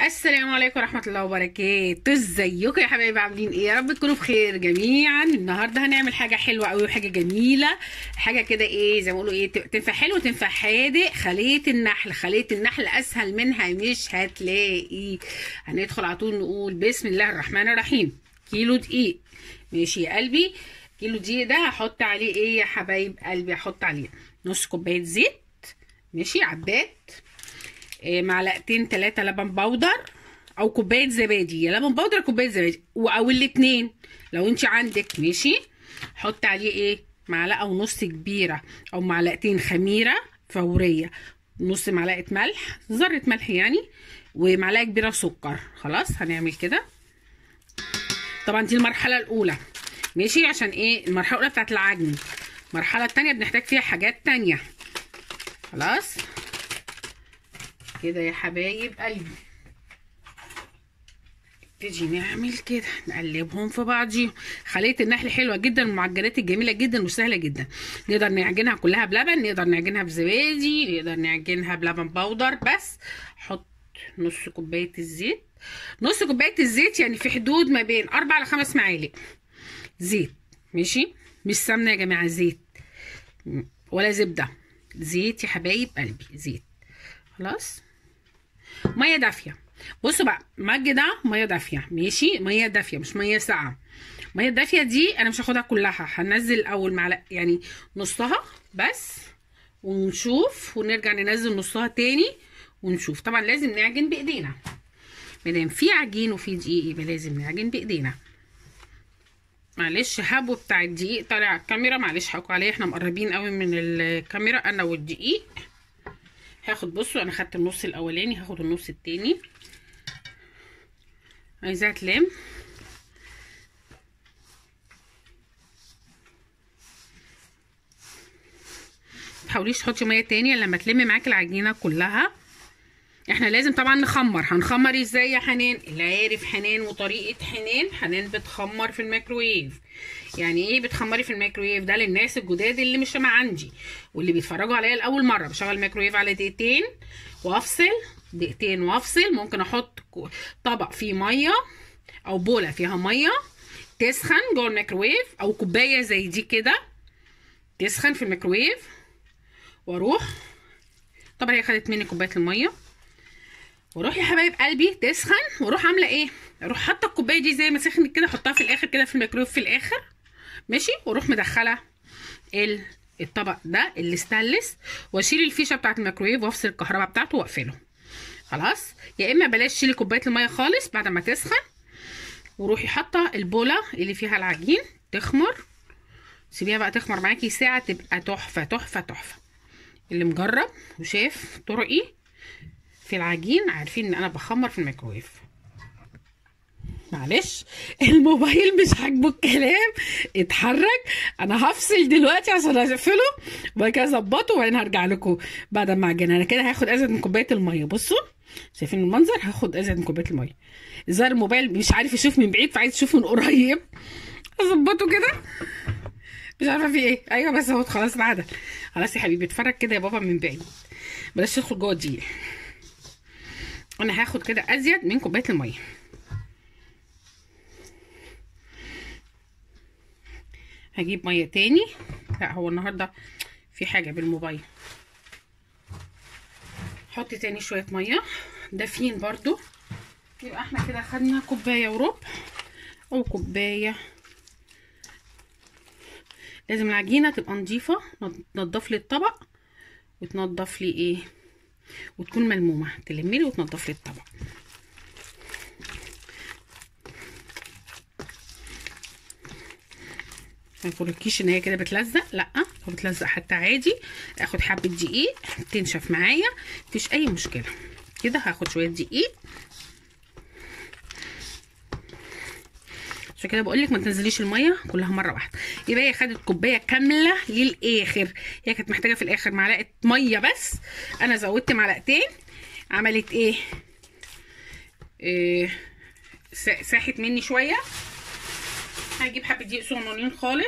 السلام عليكم ورحمة الله وبركاته ازيكم يا حبايبي عاملين ايه يا رب تكونوا بخير جميعا النهارده هنعمل حاجة حلوة قوي وحاجة جميلة حاجة كده ايه زي ما بيقولوا ايه تنفع حلو وتنفع حادق خلية النحل خلية النحل اسهل منها مش هتلاقي هندخل على طول نقول بسم الله الرحمن الرحيم كيلو دقيق ماشي يا قلبي كيلو دقيق ده هحط عليه ايه يا حبايب قلبي هحط عليه نص كوباية زيت ماشي عباد إيه، معلقتين ثلاثة لبن بودر او كوبايه زبادي يا لبن بودر كوبايه زبادي و- او الاتنين لو انت عندك ماشي حط عليه ايه معلقه ونص كبيره او معلقتين خميره فوريه نص معلقه ملح ذره ملح يعني ومعلقه كبيره سكر خلاص هنعمل كده طبعا دي المرحله الاولى ماشي عشان ايه المرحله الاولى بتاعت العجن المرحله التانية بنحتاج فيها حاجات تانية خلاص كده يا حبايب قلبي نبتدي نعمل كده نقلبهم في بعضيهم خليه النحل حلوه جدا المعجنات الجميله جدا وسهله جدا نقدر نعجنها كلها بلبن نقدر نعجنها بزبادي نقدر نعجنها بلبن بودر بس حط نص كوبايه الزيت نص كوبايه الزيت يعني في حدود ما بين اربع لخمس معالق زيت ماشي مش سمنه يا جماعه زيت ولا زبده زيت يا حبايب قلبي زيت خلاص ميه دافيه بصوا بقى مج ده ميه دافيه ماشي ميه دافيه مش ميه ساقعه ميه دافيه دي انا مش هاخدها كلها هنزل اول معلقه يعني نصها بس ونشوف ونرجع ننزل نصها تاني ونشوف طبعا لازم نعجن بايدينا مادام في عجين وفي دقيق يبقى لازم نعجن بايدينا معلش هبو بتاع الدقيق طالع على الكاميرا معلش حقوا عليه احنا مقربين قوي من الكاميرا انا والدقيق هاخد بصوا انا خدت النص الاولاني هاخد النص التاني عايزاها تلم متحاوليش تحطي ميه تاني إلا لما تلمي معاكي العجينه كلها احنا لازم طبعا نخمر هنخمر ازاي يا حنان اللي عارف حنان وطريقه حنان حنان بتخمر في الميكرويف يعني ايه بتخمري في الميكرويف ده للناس الجداد اللي مش ما عندي واللي بيتفرجوا عليا لاول مره بشغل الميكرويف على دقيقتين وافصل دقيقتين وافصل ممكن احط كو- طبق فيه ميه او بوله فيها ميه تسخن جوه الميكرويف او كوبايه زي دي كده تسخن في الميكرويف واروح طبعا هي خدت مني كوبايه الميه واروح يا حبايب قلبي تسخن واروح عامله ايه اروح حاطه الكوبايه دي زي ما سخنت كده احطها في الاخر كده في الميكرويف في الاخر ماشي واروح مدخله ال الطبق ده الاستانلس واشيل الفيشه بتاعه الميكرويف وافصل الكهرباء بتاعته واقفله خلاص يا اما بلاش شيلي كوبايه الميه خالص بعد ما تسخن وروحي حاطه البوله اللي فيها العجين تخمر سيبيها بقى تخمر معاكي ساعه تبقى تحفه تحفه تحفه اللي مجرب وشاف طرقي في العجين عارفين ان انا بخمر في الميكرويف معلش الموبايل مش عاجبه الكلام اتحرك انا هفصل دلوقتي عشان اقفله وبعد كده اظبطه وبعدين هرجع لكم بعد ما اعجن انا كده هاخد ازيد من كوبايه الميه بصوا شايفين المنظر هاخد ازيد من كوبايه الميه الظاهر الموبايل مش عارف يشوف من بعيد فعايز يشوف من قريب اظبطه كده مش عارفه في ايه ايوه بس اهو خلاص بعد خلاص يا حبيبي اتفرج كده يا بابا من بعيد بلاش تدخل جوه الدقيق انا هاخد كده ازيد من كوبايه الميه هجيب ميه تاني لا هو النهارده في حاجه بالموبايل حط تاني شويه ميه دافيين برضو يبقى احنا كده خدنا كوبايه وربع او كوبايه لازم العجينه تبقى نظيفه تنضف لي الطبق وتنضف لي ايه وتكون ملمومه تلمي لي وتنضف لي الطبق ما يفركيش ان هي كده بتلزق لا هو بتلزق حتى عادي اخد حبه دقيق تنشف معايا مفيش اي مشكله كده هاخد شويه دقيق عشان كده بقول لك ما تنزليش الميه كلها مره واحده يبقى هي خدت كوبايه كامله للاخر هي كانت محتاجه في الاخر معلقه ميه بس انا زودت معلقتين عملت ايه, إيه سا- ساحت مني شويه هجيب حبه دقيق صغننين خالص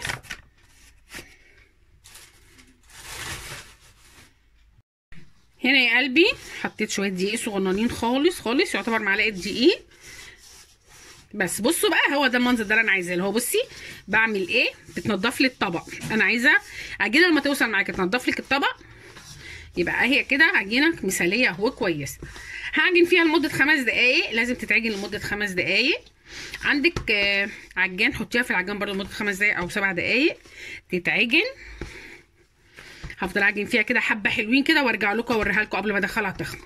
هنا يا قلبي حطيت شويه دقيق صغننين خالص خالص يعتبر معلقه دقيق بس بصوا بقى هو ده المنظر ده اللي انا عايزاه اللي هو بصي بعمل ايه بتنضف لي الطبق انا عايزه عجينه لما توصل معاكي تنضف لك الطبق يبقى هي كده عجينه مثاليه اهو كويسه هعجن فيها لمده خمس دقايق لازم تتعجن لمده خمس دقايق عندك آه، عجان حطيها في العجان برضه لمده خمس دقايق او سبع دقايق تتعجن هفضل اعجن فيها كده حبه حلوين كده وارجع لكم اوريها لكم قبل ما ادخلها تخمر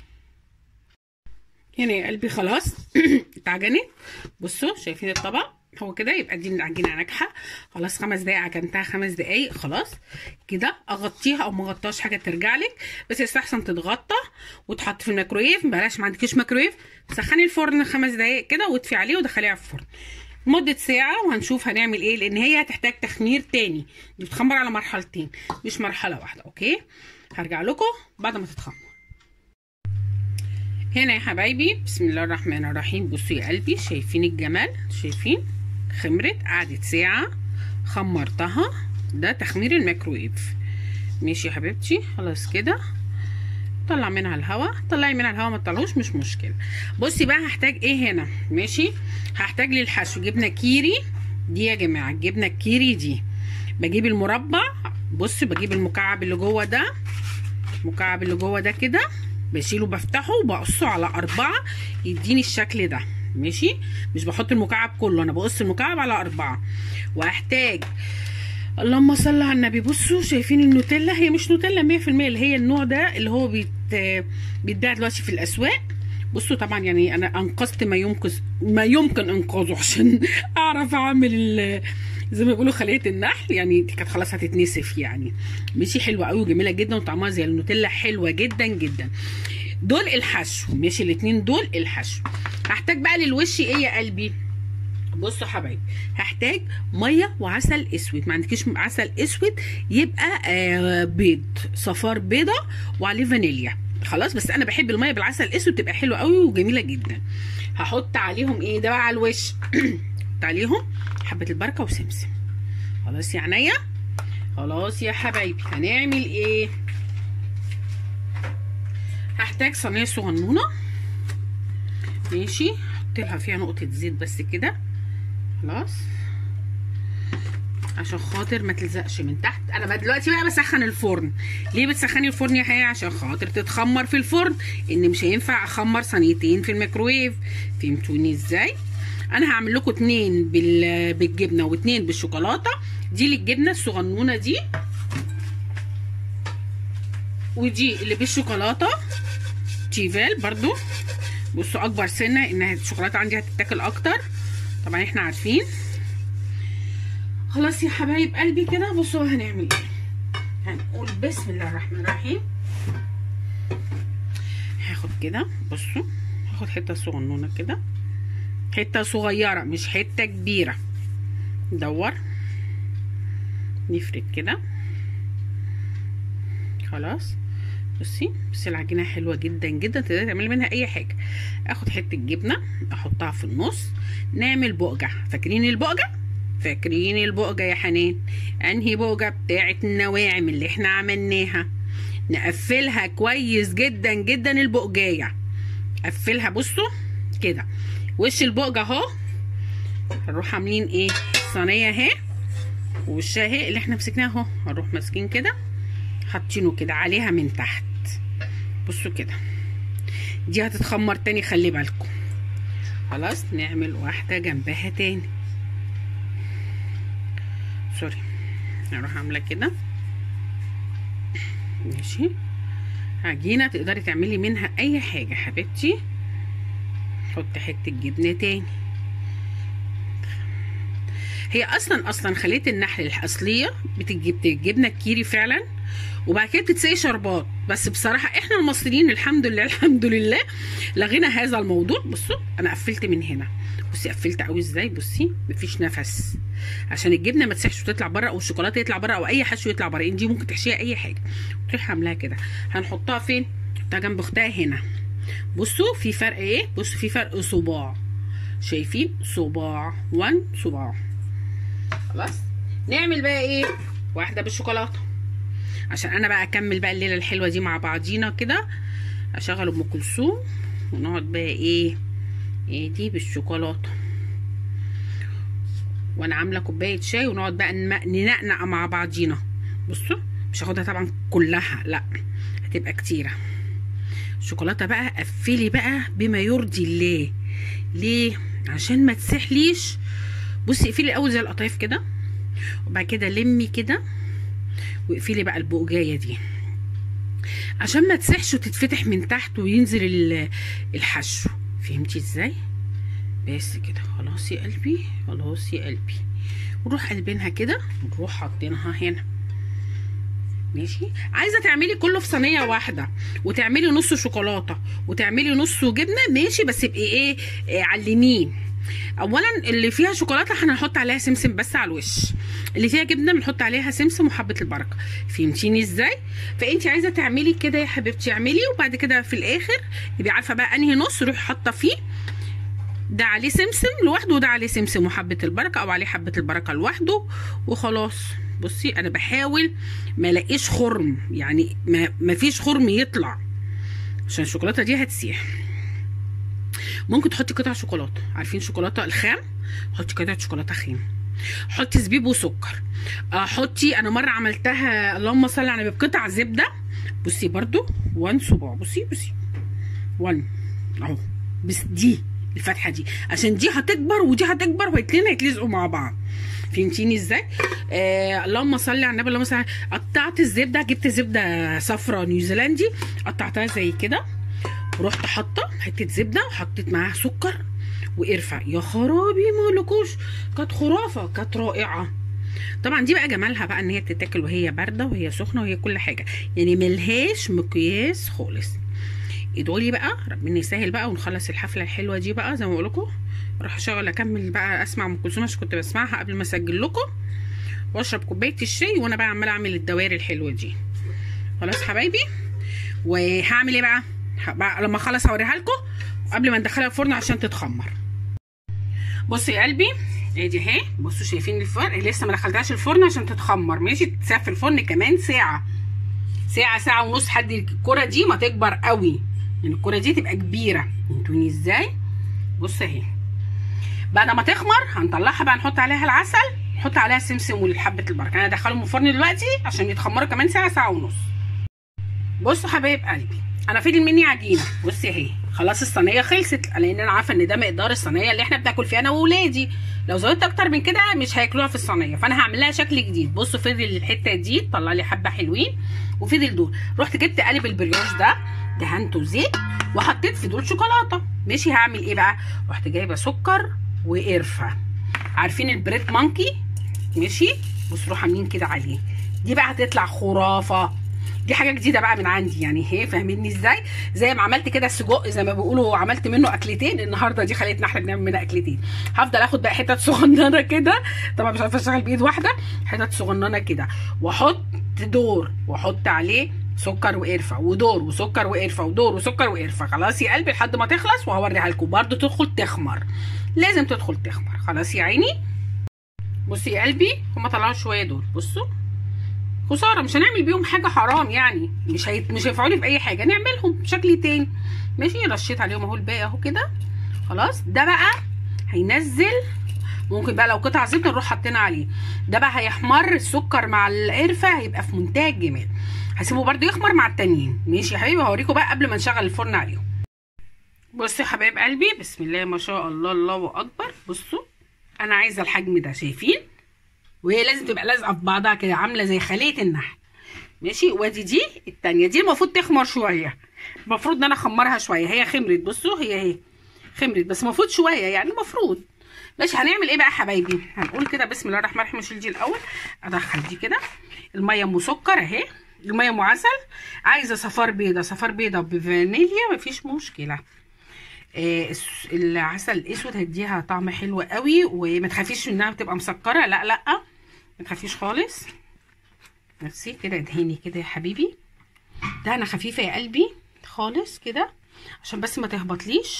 هنا يا قلبي خلاص اتعجنت بصوا شايفين الطبق هو كده يبقى دي العجينه ناجحه خلاص خمس دقايق عجنتها خمس دقايق خلاص كده اغطيها او ما غطاش حاجه ترجع لك بس يستحسن تتغطى وتحط في الميكرويف بلاش ما عندكيش ميكرويف سخني الفرن خمس دقايق كده واطفي عليه ودخليها في الفرن مدة ساعة وهنشوف هنعمل ايه لان هي هتحتاج تخمير تاني دي بتخمر على مرحلتين مش مرحلة واحدة اوكي هرجع لكم بعد ما تتخمر هنا يا حبايبي بسم الله الرحمن الرحيم بصوا يا قلبي شايفين الجمال شايفين خمرت قعدت ساعة خمرتها ده تخمير الميكرويف ماشي يا حبيبتي خلاص كده طلع منها الهواء طلعي منها الهواء ما تطلعوش مش مشكله بصي بقى هحتاج ايه هنا ماشي هحتاج للحشو جبنه كيري دي يا جماعه الجبنه الكيري دي بجيب المربع بص بجيب المكعب اللي جوه ده المكعب اللي جوه ده كده بشيله بفتحه وبقصه على أربعة يديني الشكل ده ماشي مش بحط المكعب كله انا بقص المكعب على أربعة وهحتاج اللهم صل على النبي بصوا شايفين النوتيلا هي مش نوتيلا 100% اللي هي النوع ده اللي هو بيت بيتباع دلوقتي في الاسواق بصوا طبعا يعني انا انقذت ما يمكن ما يمكن انقاذه عشان اعرف اعمل ال- زي ما بيقولوا خليه النحل يعني دي كانت خلاص هتتنسف يعني ماشي حلوه قوي وجميله جدا وطعمها زي النوتيلا حلوه جدا جدا دول الحشو ماشي الاتنين دول الحشو هحتاج بقى للوش ايه يا قلبي بصوا حبايبي هحتاج ميه وعسل اسود ما عندكيش عسل اسود يبقى آه بيض صفار بيضه وعليه فانيليا خلاص بس انا بحب الميه بالعسل الاسود تبقى حلوه قوي وجميله جدا هحط عليهم ايه ده بقى على الوش احط عليهم حبه البركه وسمسم خلاص يا عينيا خلاص يا حبايبي هنعمل ايه هحتاج صينيه صغنونه ماشي احط لها فيها نقطه زيت بس كده خلاص عشان خاطر ما تلزقش من تحت انا بقى دلوقتي بقى بسخن الفرن ليه بتسخني الفرن يا حياه عشان خاطر تتخمر في الفرن ان مش هينفع اخمر صينيتين في الميكروويف فهمتوني ازاي انا هعمل لكم اتنين بال... بالجبنه واتنين بالشوكولاته دي للجبنه الصغنونه دي ودي اللي بالشوكولاته تيفال برضو بصوا اكبر سنه ان الشوكولاته عندي هتتاكل اكتر طبعا احنا عارفين خلاص يا حبايب قلبي كده بصوا هنعمل ايه هنقول بسم الله الرحمن الرحيم هاخد كده بصوا هاخد حته صغنونه كده حته صغيره مش حته كبيره ندور نفرد كده خلاص بصي بس العجينه حلوه جدا جدا تقدري تعملي منها اي حاجه اخد حته جبنه احطها في النص نعمل بقجه فاكرين البقجه فاكرين البقجه يا حنان انهي بقجه بتاعه النواعم اللي احنا عملناها نقفلها كويس جدا جدا البقجايه قفلها بصوا كده وش البقجه اهو هنروح عاملين ايه الصينيه اهي ووشها اهي اللي احنا مسكناها اهو هنروح ماسكين كده حاطينه كده عليها من تحت بصوا كده دي هتتخمر تاني خلي بالكم خلاص نعمل واحدة جنبها تاني سوري هروح عاملة كده ماشي عجينة تقدري تعملي منها اي حاجة حبيبتي حط حتة جبنة تاني هي اصلا اصلا خليه النحل الاصليه بتجيب جبنه الكيري فعلا وبعد كده بتتسقي شربات بس بصراحه احنا المصريين الحمد لله الحمد لله لغينا هذا الموضوع بصوا انا قفلت من هنا بصي قفلت قوي ازاي بصي مفيش نفس عشان الجبنه ما تسيحش وتطلع بره او الشوكولاته يطلع بره او اي حشو يطلع بره دي ممكن تحشيها اي حاجه تروحي عاملاها كده هنحطها فين نحطها جنب اختها هنا بصوا في فرق ايه بصوا في فرق صباع شايفين صباع 1 صباع خلاص نعمل بقى ايه واحده بالشوكولاته عشان انا بقى اكمل بقى الليله الحلوه دي مع بعضينا كده اشغل ام كلثوم ونقعد بقى ايه ايه دي بالشوكولاته وانا عامله كوبايه شاي ونقعد بقى نم- ننقنق مع بعضينا بصوا مش هاخدها طبعا كلها لا هتبقى كتيره الشوكولاته بقى قفلي بقى بما يرضي الله ليه عشان ما تسحليش بصي اقفلي الاول زي القطايف كده وبعد كده لمي كده واقفلي بقى البقجايه دي عشان ما تسحش وتتفتح من تحت وينزل ال- الحشو فهمتي ازاي بس كده خلاص يا قلبي خلاص يا قلبي ونروح قلبينها كده ونروح حاطينها هنا ماشي عايزه تعملي كله في صينيه واحده وتعملي نص شوكولاته وتعملي نص جبنه ماشي بس يبقى ايه, إيه على اليمين اولا اللي فيها شوكولاته هنحط عليها سمسم بس على الوش اللي فيها جبنه بنحط عليها سمسم وحبه البركه فهمتيني ازاي فانت عايزه تعملي كده يا حبيبتي اعملي وبعد كده في الاخر يبقى عارفه بقى انهي نص روحي حاطه فيه ده عليه سمسم لوحده وده عليه سمسم وحبه البركه او عليه حبه البركه لوحده وخلاص بصي انا بحاول ما الاقيش خرم يعني ما, ما فيش خرم يطلع عشان الشوكولاته دي هتسيح ممكن تحطي قطع شوكولاته عارفين شوكولاته الخام حطي قطعه شوكولاته خام حطي زبيب وسكر آه، حطي انا مره عملتها اللهم صل على النبي بقطع زبده بصي برضو وان صباع بصي بصي وان اهو بس دي الفتحه دي عشان دي هتكبر ودي هتكبر والاتنين هيتلزقوا مع بعض فهمتيني ازاي؟ آه اللهم صل على النبي اللهم صل على- قطعت الزبده جبت زبده صفرا نيوزيلندي قطعتها زي كده ورحت حاطه حته زبده وحطيت معاها سكر وقرفه يا خرابي ما اقولكوش كانت خرافه كانت رائعه طبعا دي بقى جمالها بقى ان هي تتاكل وهي بارده وهي سخنه وهي كل حاجه يعني ملهاش مقياس خالص ادعوا لي بقى ربنا يسهل بقى ونخلص الحفله الحلوه دي بقى زي ما بقول لكم اروح اشغل اكمل بقى اسمع ام كلثوم عشان كنت بسمعها قبل ما اسجل لكم واشرب كوبايه الشاي وانا بقى عماله اعمل الدوائر الحلوه دي خلاص حبايبي وهعمل ايه بقى ه- بقى لما اخلص هوريها لكم قبل ما ندخلها الفرن عشان تتخمر بصوا يا قلبي ادي اهي بصوا شايفين الفرن لسه ما دخلتهاش الفرن عشان تتخمر ماشي تتساب في الفرن كمان ساعه ساعه ساعه ونص حد الكره دي ما تكبر قوي يعني الكره دي تبقى كبيره انتوني ازاي بص اهي بعد ما تخمر هنطلعها بقى نحط عليها العسل نحط عليها السمسم والحبه البركه انا هدخلهم الفرن دلوقتي عشان يتخمروا كمان ساعه ساعه ونص بصوا حبايب قلبي انا فاضل مني عجينه بصي اهي خلاص الصينيه خلصت لان انا عارفه ان ده مقدار الصينيه اللي احنا بناكل فيها انا واولادي لو زودت اكتر من كده مش هياكلوها في الصينيه فانا هعمل لها شكل جديد بصوا فضل الحته دي طلع لي حبه حلوين وفضل دول رحت جبت قالب البريوش ده دهنته زيت وحطيت في دول شوكولاته ماشي هعمل ايه بقى رحت جايبه سكر وقرفه عارفين البريد مونكي ماشي بصوا روح عاملين كده عليه دي بقى هتطلع خرافه دي حاجه جديده بقى من عندي يعني هي فاهميني ازاي زي ما عملت كده السجق زي ما بيقولوا عملت منه اكلتين النهارده دي خليتنا احنا بنعمل منها اكلتين هفضل اخد بقى حتت صغننه كده طبعا مش عارفه اشتغل بايد واحده حتت صغننه كده واحط دور واحط عليه سكر وقرفه ودور وسكر وقرفه ودور وسكر وقرفه خلاص يا قلبي لحد ما تخلص وهوريها لكم برده تدخل تخمر لازم تدخل تخمر خلاص يا عيني بصي يا قلبي هما طلعوا شويه دول بصوا خساره مش هنعمل بيهم حاجه حرام يعني مش هيت... مش هينفعوا لي في اي حاجه نعملهم بشكل تاني ماشي رشيت عليهم اهو الباقي اهو كده خلاص ده بقى هينزل ممكن بقى لو قطع زبده نروح حاطين عليه ده بقى هيحمر السكر مع القرفه هيبقى في منتهى الجمال هسيبه برده يخمر مع التانيين ماشي يا حبيبي هوريكم بقى قبل ما نشغل الفرن عليهم بصوا يا حبايب قلبي بسم الله ما شاء الله الله اكبر بصوا انا عايزه الحجم ده شايفين وهي لازم تبقى لازقه في بعضها كده عامله زي خليه النحل ماشي وادي دي التانية دي المفروض تخمر شويه المفروض ان انا اخمرها شويه هي خمرت بصوا هي اهي خمرت بس المفروض شويه يعني المفروض ماشي هنعمل ايه بقى يا حبايبي هنقول كده بسم الله الرحمن الرحيم نشيل دي الاول ادخل دي كده الميه ام سكر اهي الميه ام عسل عايزه صفار بيضه صفار بيضه بفانيليا مفيش مشكله آه الس- العسل الاسود هيديها طعم حلو قوي وما تخافيش انها بتبقى مسكره لا لا ما تخافيش خالص بصي كده ادهني كده يا حبيبي دهنه خفيفه يا قلبي خالص كده عشان بس ما تهبطليش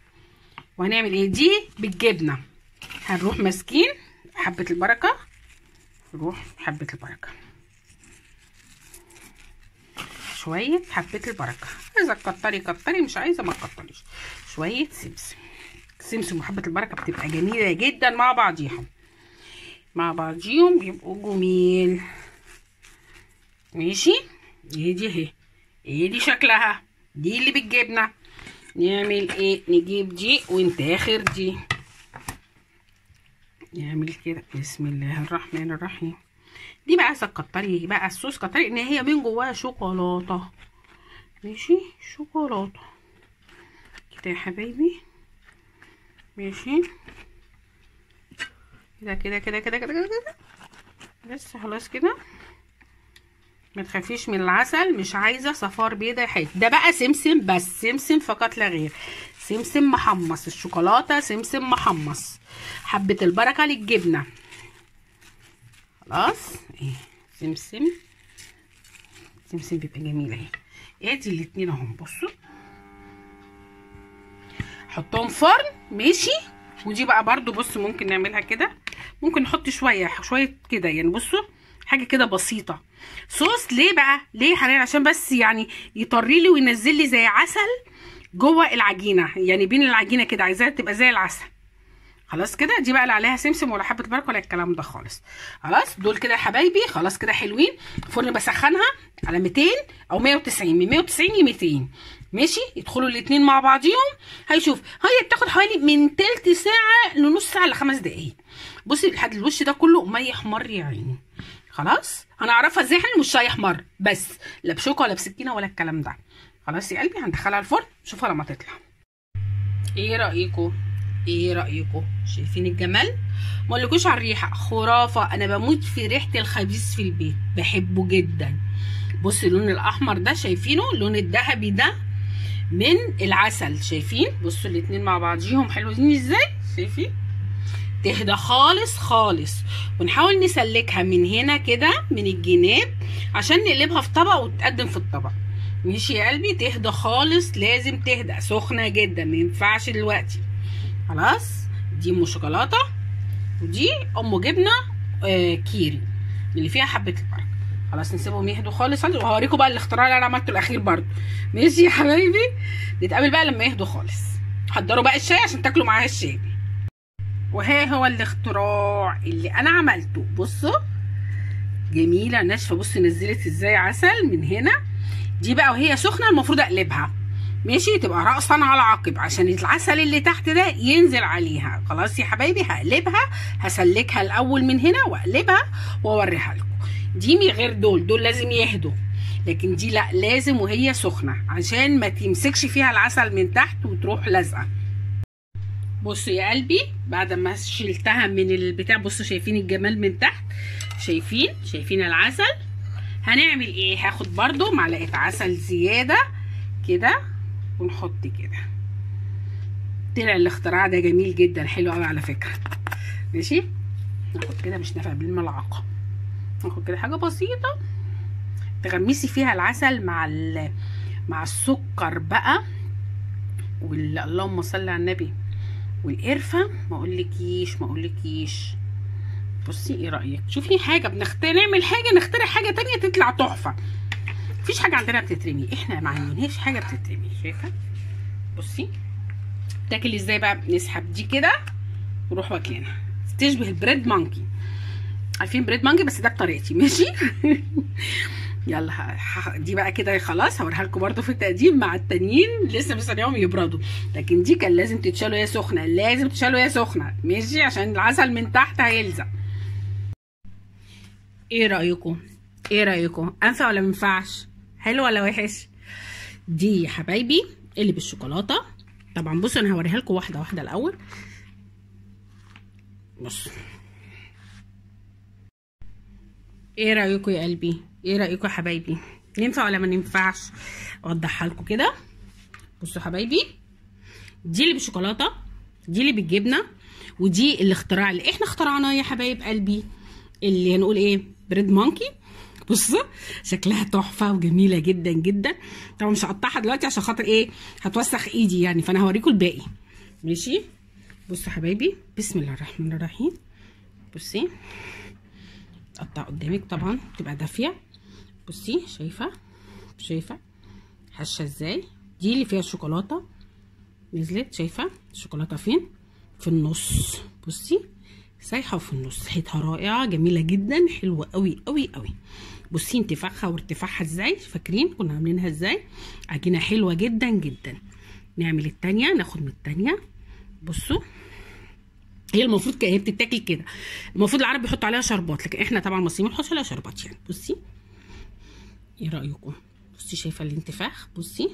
وهنعمل ايه دي بالجبنه هنروح ماسكين حبه البركه نروح حبه البركه شويه حبه البركه عايزه تكتري كتري مش عايزه ما تكتريش شويه سمسم سمسم وحبه البركه بتبقى جميله جدا مع بعضيهم مع بعضيهم بيبقوا جميل ماشي ايه دي اهي ايه دي شكلها دي اللي بالجبنه نعمل ايه نجيب دي ونتاخر دي نعمل كده بسم الله الرحمن الرحيم دي بقى عايزه تكتري بقى الصوص كتري ان هي من جواها شوكولاته ماشي شوكولاته كده يا حبايبي ماشي كده كده كده كده كده كده بس خلاص كده ما تخافيش من العسل مش عايزه صفار بيضه يا حياتي ده بقى سمسم بس سمسم فقط لا غير سمسم محمص الشوكولاته سمسم محمص حبه البركه للجبنه خلاص ايه سمسم سمسم بيبقى جميل اهي ادي الاتنين اهم بصوا حطهم فرن ماشي ودي بقى برضو بص ممكن نعملها كده ممكن نحط شويه شويه كده يعني بصوا حاجه كده بسيطه صوص ليه بقى ليه يا حنان عشان بس يعني يطري لي وينزل لي زي عسل جوه العجينه يعني بين العجينه كده عايزاها تبقى زي العسل خلاص كده دي بقى لا عليها سمسم ولا حبه بركه ولا الكلام ده خالص خلاص دول كده يا حبايبي خلاص كده حلوين الفرن بسخنها على 200 او 190 من 190 ل 200 ماشي يدخلوا الاثنين مع بعضيهم هيشوف هي بتاخد حوالي من تلت ساعه لنص ساعه لخمس دقايق بصي لحد الوش ده كله ميه احمر يا عيني خلاص هنعرفها ازاي احنا مش احمر بس لا بشوكه ولا بسكينه ولا الكلام ده خلاص يا قلبي هندخلها الفرن شوفها لما تطلع ايه رايكم ايه رايكم شايفين الجمال ما اقولكوش على الريحه خرافه انا بموت في ريحه الخبيث في البيت بحبه جدا بصي اللون الاحمر ده شايفينه اللون الذهبي ده من العسل شايفين بصوا الاتنين مع بعضيهم حلوين ازاي شايفين تهدى خالص خالص ونحاول نسلكها من هنا كده من الجناب عشان نقلبها في طبق وتقدم في الطبق ماشي يا قلبي تهدى خالص لازم تهدى سخنه جدا ما ينفعش دلوقتي خلاص دي ام شوكولاته ودي ام جبنه آه كيري اللي فيها حبه البركه خلاص نسيبهم يهدوا خالص وهوريكم بقى الاختراع اللي انا عملته الاخير برضو ماشي يا حبايبي نتقابل بقى لما يهدوا خالص حضروا بقى الشاي عشان تاكلوا معاها الشاي وها هو الاختراع اللي انا عملته بصوا جميله ناشفه بص نزلت ازاي عسل من هنا دي بقى وهي سخنه المفروض اقلبها ماشي تبقى رأسا على عقب عشان العسل اللي تحت ده ينزل عليها خلاص يا حبايبي هقلبها هسلكها الاول من هنا واقلبها واوريها لكم دي من غير دول دول لازم يهدوا لكن دي لا لازم وهي سخنه عشان ما تمسكش فيها العسل من تحت وتروح لازقه بصوا يا قلبي بعد ما شلتها من البتاع بصوا شايفين الجمال من تحت شايفين شايفين العسل هنعمل ايه هاخد برضو معلقه عسل زياده كده ونحط كده طلع الاختراع ده جميل جدا حلو قوي على فكره ماشي ناخد كده مش نافع بالملعقه ناخد كده حاجه بسيطه تغمسي فيها العسل مع مع السكر بقى وال... اللهم صل على النبي والقرفه ما اقولكيش ما اقولكيش بصي ايه رايك شوفي حاجه بنختار نعمل حاجه نخترع حاجه تانية تطلع تحفه مفيش حاجه عندنا بتترمي احنا ما عندناش حاجه بتترمي شايفه بصي تاكل ازاي بقى نسحب دي كده ونروح واكلينها تشبه البريد مانكي عارفين بريد مانكي بس ده بطريقتي ماشي يلا دي بقى كده خلاص هوريها لكم برده في التقديم مع التانيين لسه مستنيهم يبردوا لكن دي كان لازم تتشال وهي سخنه لازم تتشال وهي سخنه ماشي عشان العسل من تحت هيلزق ايه رايكم ايه رايكم انفع ولا منفعش حلو ولا وحش دي يا حبايبي اللي بالشوكولاته طبعا بصوا انا هوريها لكم واحده واحده الاول بص ايه رايكم يا قلبي ايه رايكم يا حبايبي ينفع ولا ما ينفعش اوضحها لكم كده بصوا يا حبايبي دي اللي بالشوكولاته دي اللي بالجبنه ودي الاختراع اللي احنا اخترعناه يا حبايب قلبي اللي هنقول ايه بريد مونكي بصوا شكلها تحفه وجميله جدا جدا طبعا مش هقطعها دلوقتي عشان خاطر ايه هتوسخ ايدي يعني فانا هوريكم الباقي ماشي بصوا يا حبايبي بسم الله الرحمن الرحيم بصي تقطع قدامك طبعا تبقى دافيه بصي شايفه شايفه هشه ازاي دي اللي فيها الشوكولاته نزلت شايفه الشوكولاته فين في النص بصي سايحه وفي النص ريحتها رائعه جميله جدا حلوه قوي قوي قوي بصي انتفاخها وارتفاعها ازاي فاكرين كنا عاملينها ازاي عجينه حلوه جدا جدا نعمل التانية ناخد من التانية بصوا هي المفروض ك- هي بتتاكل كده المفروض العرب بيحطوا عليها شربات لكن احنا طبعا المصريين ما بنحطش عليها شربات يعني بصي ايه رايكم بصي شايفه الانتفاخ بصي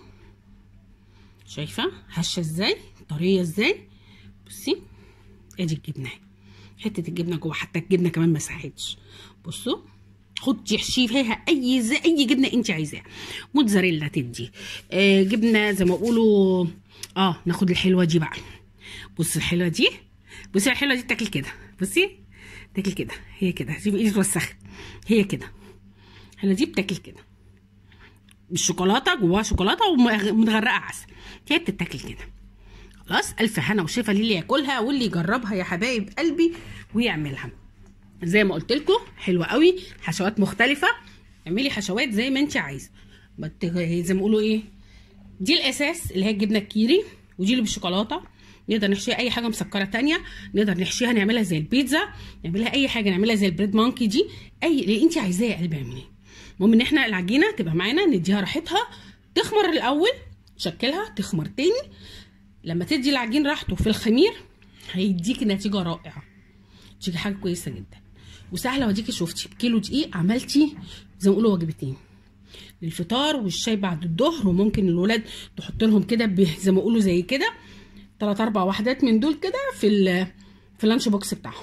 شايفه هشه ازاي طريه ازاي بصي ادي الجبنه اهي حته الجبنه جوه حتى الجبنه كمان ما ساحتش بصوا حطي احشي فيها اي زي اي جبنه انت عايزاها موتزاريلا تدي آه جبنه زي ما بيقولوا اه ناخد الحلوه دي بقى بصي الحلوه دي بصي الحلوه دي تاكل كده بصي تاكل كده هي كده سيبي ايدي توسخت هي كده الحلوه دي بتاكل كده بالشوكولاته جواها شوكولاته ومتغرقه عسل هي بتتاكل كده خلاص الف هنا وشفا للي ياكلها واللي يجربها يا حبايب قلبي ويعملها زي ما قلت لكم حلوه قوي حشوات مختلفه اعملي حشوات زي ما انت عايزه بت- زي ما بيقولوا ايه دي الاساس اللي هي الجبنه الكيري ودي اللي بالشوكولاته نقدر نحشيها اي حاجه مسكره تانية نقدر نحشيها نعملها زي البيتزا نعملها اي حاجه نعملها زي البريد مونكي دي اي اللي انت عايزاه يا قلبي اعمليه المهم ان احنا العجينه تبقى معانا نديها راحتها تخمر الاول شكلها تخمر تاني لما تدي العجين راحته في الخمير هيديكي نتيجه رائعه تيجي حاجه كويسه جدا وسهله واديكي شفتي بكيلو دقيق عملتي زي ما بيقولوا وجبتين للفطار والشاي بعد الظهر وممكن الولاد تحط لهم كده ب- زي ما بيقولوا زي كده تلات اربع وحدات من دول كده في ال في اللانش بوكس بتاعهم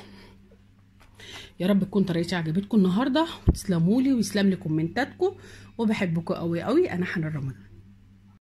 يا رب تكون طريقتي عجبتكم النهارده وتسلموا لي ويسلم لي كومنتاتكم وبحبكم قوي قوي انا حنان رمضان